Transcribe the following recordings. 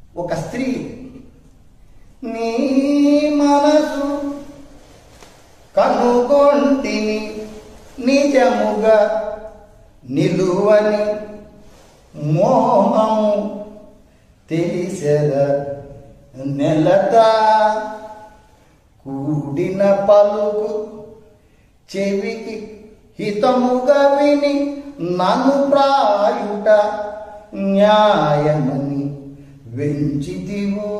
ఒక స్త్రీ నీ మనసు కనుగొంటిని నిజముగా నిలువని మోహము తెలిసెద నెలత కూడిన పలుకు చెవికి హితముగా విని నన్ను ప్రాయుట న్యాయమని వెంచితివో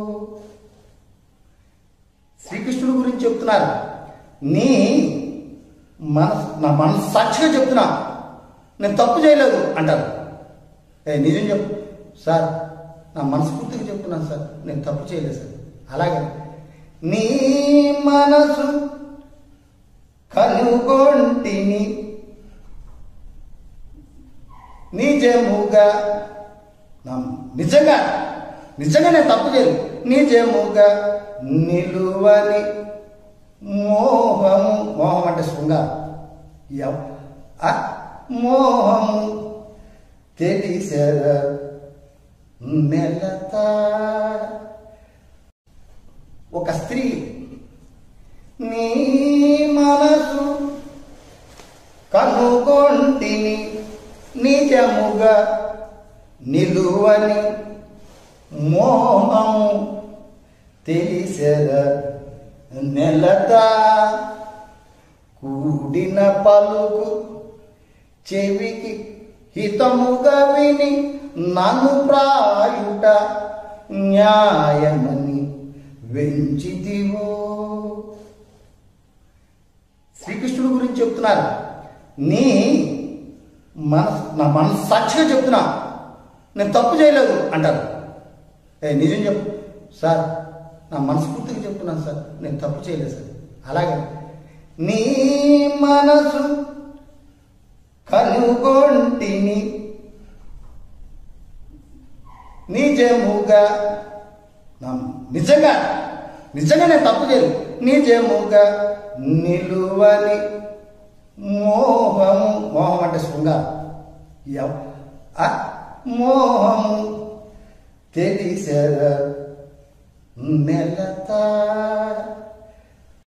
శ్రీకృష్ణుడు గురించి చెప్తున్నారు నీ మనసు నా మనసు సాక్షిగా చెప్తున్నా నేను తప్పు చేయలేదు అంటారు ఏ నిజం చెప్పు సార్ నా మనస్ఫూర్తిగా చెప్తున్నాను సార్ నేను తప్పు చేయలేదు సార్ అలాగే నీ మనసు కనుగొంటిని నిజముగా నా- నిజంగా నిజంగా నేను తప్పు చేయలేదు నిజముగా నిలువని మోహము మోహం అంటే శృంగారం ఎవ్- ఆ మోహము తెలిసెద నెలత ఒక స్త్రీ నీ మనసు కనుగొంటిని నిజముగా నిలువని మోహము తెలిసెద నెలత కూడిన పలుకు చెవికి హితముగా విని నన్ను ప్రాయుట న్యాయమని వెంచితివో శ్రీకృష్ణుడు గురించి చెప్తున్నారు నీ మనసు నా మనసు సాక్షిగా చెప్తున్నా నేను తప్పు చేయలేదు అంటారు ఏ నిజం చెప్పు సార్ నా మనస్ఫూర్తిగా చెప్తున్నాను సార్ నేను తప్పు చేయలేదు సార్ అలాగే నీ మనసు కనుగొంటిని నిజముగా నా- నిజంగా నిజంగా నేను తప్పు చేయలేదు నిజముగా నిలువని మోహము మోహం అంటే శృంగారం ఎవ్- ఆ మోహము తెలిసెద నెలత